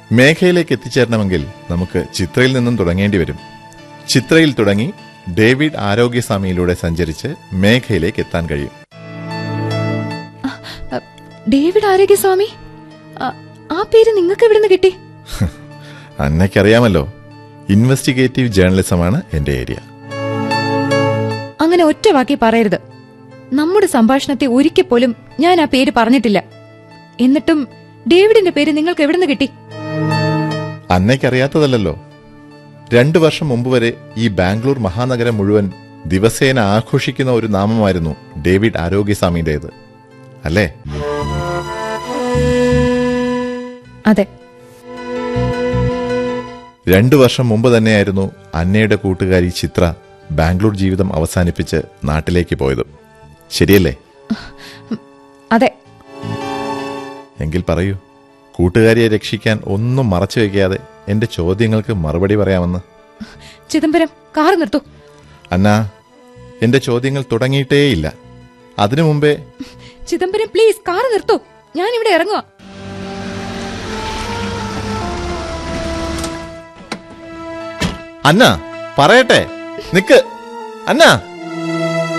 മേഘയിലേക്ക് എത്തിച്ചേരണമെങ്കിൽ നമുക്ക് ചിത്രയിൽ നിന്നും തുടങ്ങേണ്ടി വരും ചിത്രയിൽ തുടങ്ങി ഡേവിഡ് ആരോഗ്യസ്വാമിയിലൂടെ സഞ്ചരിച്ച് മേഘയിലേക്ക് എത്താൻ കഴിയും അ, ഡേവിഡ് ആരോഗ്യസ്വാമി അ, ആ പേര് നിങ്ങൾക്ക് എവിടുന്ന് കിട്ടി അന്നയ്ക്കറിയാമല്ലോ ഇൻവെസ്റ്റിഗേറ്റീവ് ജേർണലിസമാണ് എന്റെ ഏരിയ അങ്ങനെ ഒറ്റ വാക്കി പറയരുത് നമ്മുടെ സംഭാഷണത്തെ ഒരിക്കൽ പോലും ഞാൻ ആ പേര് പറഞ്ഞിട്ടില്ല എന്നിട്ടും ഡേവിഡിന്റെ പേര് നിങ്ങൾക്ക് എവിടുന്ന് കിട്ടി അന്നയ്ക്കറിയാത്തതല്ലോ രണ്ടു വർഷം മുമ്പ് വരെ ഈ ബാംഗ്ലൂർ മഹാനഗരം മുഴുവൻ ദിവസേന ആഘോഷിക്കുന്ന ഒരു നാമമായിരുന്നു ഡേവിഡ് ആരോഗ്യസ്വാമിയുടേത് അല്ലേ അതെ രണ്ടു വർഷം മുമ്പ് തന്നെയായിരുന്നു അന്നയുടെ കൂട്ടുകാരി ചിത്ര ബാംഗ്ലൂർ ജീവിതം അവസാനിപ്പിച്ച് നാട്ടിലേക്ക് പോയത് ശരിയല്ലേ അതെ എങ്കിൽ പറയൂ കൂട്ടുകാരിയെ രക്ഷിക്കാൻ ഒന്നും മറച്ചു വയ്ക്കാതെ എന്റെ ചോദ്യങ്ങൾക്ക് മറുപടി പറയാമെന്ന് ചിദംബരം കാർ നിർത്തൂ അന്ന എന്റെ ചോദ്യങ്ങൾ തുടങ്ങിയിട്ടേയില്ല അതിനു മുമ്പേ ചിദംബരം പ്ലീസ് കാർ നിർത്തൂ ഞാൻ ഇവിടെ ഇറങ്ങുക അന്ന പറയട്ടെ നിക്ക് അന്ന